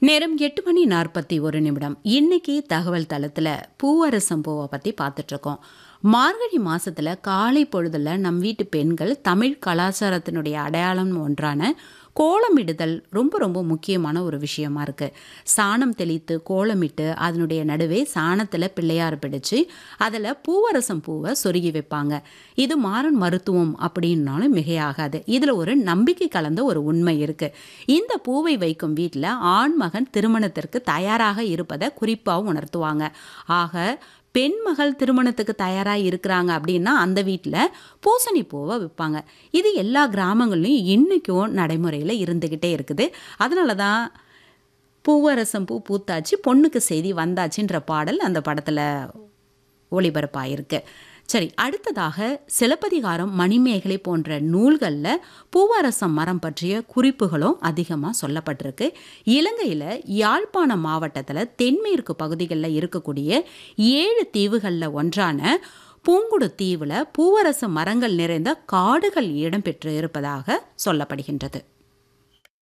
நேரம் எட்டு மணி நாற்பத்தி ஒரு நிமிடம் இன்னைக்கு தகவல் தளத்தில் பூவரசம் பூவை பற்றி பார்த்துட்ருக்கோம் மார்கழி மாசத்துல காலை பொழுதுல நம் வீட்டு பெண்கள் தமிழ் கலாச்சாரத்தினுடைய அடையாளம் ஒன்றான கோலமிடுதல் ரொம்ப ரொம்ப முக்கியமான ஒரு விஷயமா இருக்கு சாணம் தெளித்து கோலமிட்டு அதனுடைய நடுவே சாணத்தில் பிள்ளையார் பிடிச்சு அதில் பூவரசம் பூவை சொருகி வைப்பாங்க இது மாறன் மருத்துவம் அப்படின்னாலும் மிகையாகாது இதில் ஒரு நம்பிக்கை கலந்த ஒரு உண்மை இருக்கு இந்த பூவை வைக்கும் வீட்டில் ஆண்மகன் திருமணத்திற்கு தயாராக இருப்பதை குறிப்பாக உணர்த்துவாங்க ஆக பெண் மகள் திருமணத்துக்கு தயாராக இருக்கிறாங்க அப்படின்னா அந்த வீட்டில் பூசணி பூவை விற்பாங்க இது எல்லா கிராமங்கள்லையும் இன்றைக்கும் நடைமுறையில் இருந்துக்கிட்டே இருக்குது அதனால தான் பூவரசம் பூ பூத்தாச்சு பொண்ணுக்கு செய்தி வந்தாச்சுன்ற பாடல் அந்த படத்தில் ஒளிபரப்பாயிருக்கு சரி அடுத்ததாக சிலப்பதிகாரம் மணிமேகலை போன்ற நூல்களில் பூவரசம் மரம் பற்றிய குறிப்புகளும் அதிகமாக சொல்லப்பட்டிருக்கு இலங்கையில் யாழ்ப்பாண மாவட்டத்தில் தென்மேற்கு பகுதிகளில் இருக்கக்கூடிய ஏழு தீவுகளில் ஒன்றான பூங்குடு தீவில் பூவரச மரங்கள் நிறைந்த காடுகள் இடம்பெற்று இருப்பதாக சொல்லப்படுகின்றது